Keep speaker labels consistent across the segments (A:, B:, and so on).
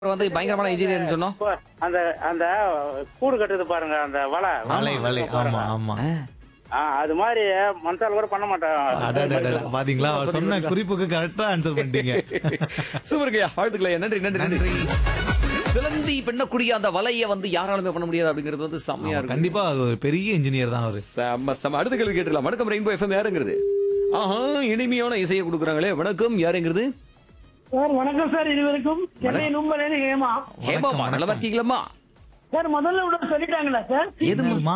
A: அப்புறம் வந்து பயங்கரமான இன்ஜினியர்னு சொன்னோம்
B: இப்போ அந்த அந்த கூடு கட்டுது பாருங்க அந்த வலை
C: வலை வலை
B: பாருங்க.
C: ஆமா ஆமா
B: ஆ, அது மாதிரி மனசால கூட பண்ண மாட்டேன்
C: அடடடட, பாத்தீங்களா அவர் சொன்ன குறிப்புக்கு கரெக்டா ஆன்சர் பண்ணிட்டீங்க
A: சூப்பருங்கய்யா வாழ்த்துக்களை நன்றி நன்றி நன்றி சிலந்தி பின்னக்கூடிய அந்த வலையை வந்து யாராலுமே பண்ண முடியாது அப்படிங்கிறது வந்து செம்மையா இருக்கு
C: கண்டிப்பா அது ஒரு பெரிய இன்ஜினியர் தான் அவரு
A: செம்ம செம்ம அடுத்த கேள்வி கேட்டுலாம் வணக்கம் ரெயின்போ எஃப்எம் யாருங்கிறது ஆஹா இனிமையான இசையை கொடுக்குறாங்களே வணக்கம் யாருங்கிறது
D: சார் வணக்கம் சார் இது வரைக்கும் சென்னை நும்பலேருந்து ஹேமா
A: ஹேமாமா நல்லா இருக்கீங்களா
D: சார் முதல்ல உள்ள சொல்லிட்டாங்களா சார்
C: என்னதுமா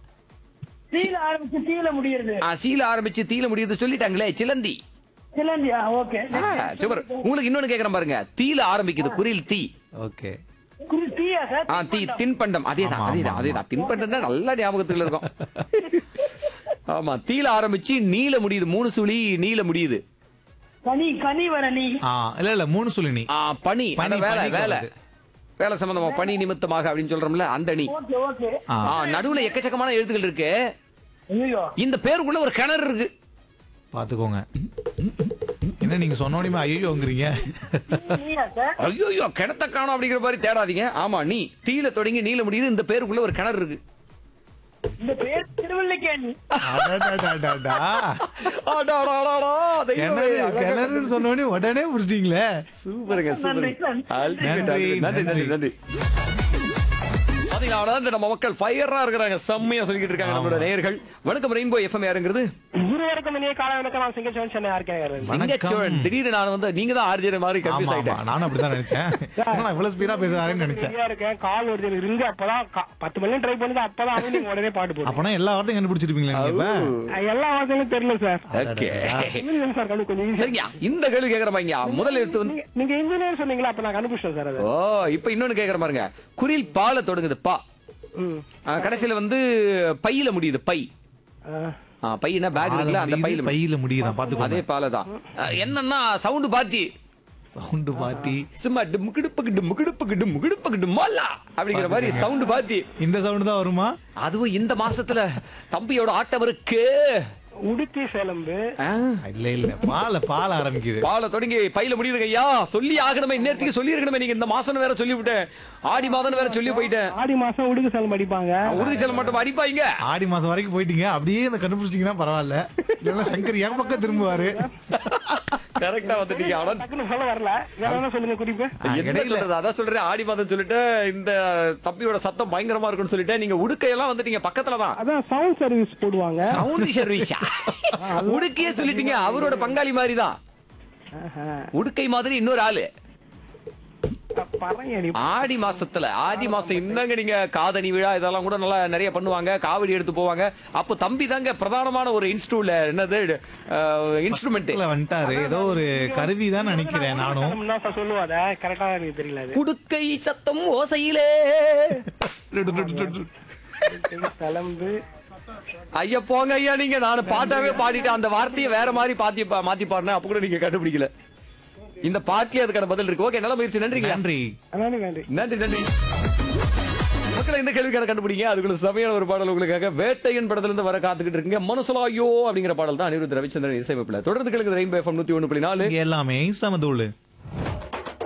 D: தீல ஆரம்பிச்சு தீல முடியுது
A: சீல ஆரம்பிச்சு தீல முடியுது சொல்லிட்டாங்களே சிலந்தி
D: சிலந்தியா ஓகே
A: ஆ, சூப்பர் உங்களுக்கு இன்னொன்னு கேக்குறேன் பாருங்க தீல ஆரம்பிக்குது குரில் தீ
C: ஓகே
D: குறி தீயா சார்
A: ஆ தீ தின்பண்டம் அதேதான்
C: ஆமா,
A: அதேதான்
C: ஆமா,
A: அதேதான் தின்பண்டம் தான் நல்ல ஞாபகத்துல இருக்கும் ஆமா தீல ஆரம்பிச்சு நீல முடியுது மூணு சுழி நீல முடியுது
D: கனி கனி வர நீ
C: ஆ இல்ல இல்ல மூணு சொல்லி நீ
A: ஆ பனி
C: பனி,
A: அதான் வேலை
C: பனிக்கு
A: வேலை
C: வருது.
A: வேலை சம்பந்தமா பனி நிமித்தமாக அப்படின்னு சொல்றோம்ல அந்த நீ
D: ஓகே ஓகே
C: ஆ
A: ஆ நடுவுல எக்கச்சக்கமான எழுத்துக்கள் இருக்கு
D: ஐயோ
A: இந்த பேருக்குள்ள ஒரு கிணறு இருக்கு
C: பாத்துக்கோங்க என்ன நீங்க சொன்னோடனே ஐயோங்கிறீங்க
D: நீயா சார்
A: ஐயோ கிணத்த காணோம் அப்படிங்கிற மாதிரி தேடாதீங்க ஆமா நீ தீல தொடங்கி நீல முடியுது இந்த பேருக்குள்ள ஒரு கிணறு இருக்கு
D: இந்த பேர் திருவள்ளிக்கேணி
C: அடடடடடா.
A: அடாடாடாடா, தெய்வமே,
C: கிணறு
A: அழகா
C: கிணறுன்னு சொன்னோடனே உடனே புடிச்சிட்டீங்களே
A: சூப்பருங்க
D: நன்றி,
A: சூப்பர்
D: நன்றி.
A: Ultimate,
C: நன்றி,
A: ultimate. நன்றி நன்றி நன்றி பாத்தீங்களா அவ்வளவுதான் இந்த நம்ம மக்கள் ஃபயரா இருக்கிறாங்க செம்மையா சொல்லிக்கிட்டு இருக்காங்க நம்மளோட நேயர்கள் வணக்கம் ரெயின்போ எஃப்எம் யாருங்கிறது
E: இருவருக்கும் இனிய காலை வணக்கம் நான் சிங்கச்சோன் சென்னை ஆர்கே
A: சிங்கச்சோழன் திடீர்னு நான் வந்து நீங்க தான் ஆர்ஜே மாதிரி
C: ஆமா
A: கன்ஃபியூஸ்
C: ஆமா
A: ஆயிட்டேன்
C: நானும் அப்படிதான் நினைச்சேன் ஆனா இவ்வளவு ஸ்பீடா பேசுறாருன்னு நினைச்சேன்
E: ஃப்ரீயா இருக்கேன் கால் வருது எனக்கு ரிங்கு அப்பதான் கா- பத்து மணி ட்ரை பண்ணது அப்பதான் அவன் நீங்க உடனே பாட்டு போடுங்க
C: அப்பனா எல்லா வார்த்தையும் கண்டுபிடிச்சிருப்பீங்களா நீங்க இப்ப?
E: எல்லா வார்த்தையும் தெரியல சார்
A: ஓகே
E: இல்லைங்க சார் கண்டு கொஞ்சம் easy.
A: சரிங்க இந்த கேள்வி கேக்குற மாதிரிங்க முதல் எழுத்து வந்து
E: நீங்க- நீங்க இன்ஜினியர் சொன்னீங்களா அப்ப நான் கண்டுபிடிச்சேன் சார் அது
A: ஓ இப்ப இன்னொன்னு கேக்குற பாருங்க குரில் பால தொடங்குது பா
E: ம்.
A: ஆ, கடைசியில வந்து பையில முடியுது பை
E: ஆ.
A: ஆ, பையனா பேக் இருக்குல்ல அந்த
C: முடியுது,
A: பையில முடியுது.
C: பையில முடியுதான்
A: அதே
C: பாத்துக்கோங்க
A: பால தான் என்னன்னா சவுண்ட் பாத்தி
C: சவுண்ட் பாத்தி
A: சும்மா டும் கிடுப்பு டும் கிடுப்பு டும் கிடுப்பு டும் மல்லா அப்படிங்கிற மாதிரி சவுண்ட் பாத்தி
C: இந்த சவுண்ட் தான் வருமா
A: அதுவும் இந்த மாசத்துல தம்பியோட ஆட்டம் இருக்கு
E: உடுத்தி சிலம்பு
A: ஆ,
C: இல்ல இல்ல பால பால ஆரம்பிக்குது
A: பால தொடங்கி பையில முடியுதுங்க ஐயா சொல்லி ஆகணுமே இந்நேரத்துக்கு சொல்லி இருக்கணுமே நீங்க இந்த மாசம் வேற சொல்லி விட்டேன் ஆடி மாதம் வேற சொல்லி போயிட்டேன்
E: ஆடி மாசம் உடுக்கு சிலம்பு அடிப்பாங்க
A: உறுதி செல்ல மட்டும் அடிப்பாங்க
C: ஆடி மாசம் வரைக்கும் போயிட்டீங்க அப்படியே இந்த கண்டுபிடிச்சிட்டீங்கன்னா பரவாயில்ல இல்லைன்னா சங்கர் என் பக்கம் திரும்புவாரு
A: கரெக்டா வந்துட்டீங்க ஆனா
E: டக்குன்னு சொல்ல வரல வேற என்ன சொல்லுங்க குறிப்பு
C: ஆ,
A: என்ன
C: இடையில
A: சொல்றது அதான் சொல்றேன் ஆடி மாதம் சொல்லிட்டு இந்த தம்பியோட சத்தம் பயங்கரமா இருக்கும்னு சொல்லிட்டு நீங்க உடுக்கையெல்லாம் வந்துட்டீங்க பக்கத்துல தான்
E: அதான் சவுண்ட் சர்வீஸ் போடுவாங்க
A: சவுண்ட் சர்வீஸா உடுக்கையே சொல்லிட்டீங்க அவரோட பங்காளி மாதிரி தான்
E: ஆஹா.
A: உடுக்கை மாதிரி இன்னொரு ஆளு
E: பறையடி
A: ஆடி மாசத்துல ஆடி மாசம் இந்தாங்க நீங்க காதணி விழா இதெல்லாம் கூட நல்லா நிறைய பண்ணுவாங்க காவடி எடுத்து போவாங்க அப்போ தம்பி தாங்க பிரதானமான ஒரு இன்ஸ்டூல என்னது இன்ஸ்ட்ருமெண்ட்
C: பக்கத்துல வந்துட்டாரு ஏதோ ஒரு கருவி தான் நினைக்கிறேன் நானும்
E: தான் சார் சொல்லுவாத கரெக்டா எனக்கு தெரியல அது
A: உடுக்கை சத்தம் ஓசையிலே
E: சிலம்பு
A: ஐயா போங்க ஐயா நீங்க நான் பாட்டாவே பாடிட்டேன் அந்த வார்த்தையை வேற மாதிரி பாத்தி மாத்தி பாடினேன் அப்ப கூட நீங்க கண்டுபிடிக்கல இந்த பாட்டிலே அதுக்கான பதில் இருக்கு ஓகே நல்ல முயற்சி நன்றிங்க
C: நன்றி
E: நன்றி நன்றி
A: நன்றி நன்றி மக்களை இந்த கேள்விக்கான கண்டுபிடிங்க அதுக்குள்ள சமையான ஒரு பாடல் உங்களுக்காக வேட்டையன் படத்துல இருந்து வர காத்துக்கிட்டு இருக்கீங்க மனசுலாயோ அப்படிங்கிற பாடல் தான் அனிருத் ரவிச்சந்திரன் இசையமைப்புல தொடர்ந்து கேளுங்க ரெயின்போ எஃப்எம் நூத்தி ஒண்ணு புள்ளி நாலு
C: இங்க எல்லாமே சமதூளு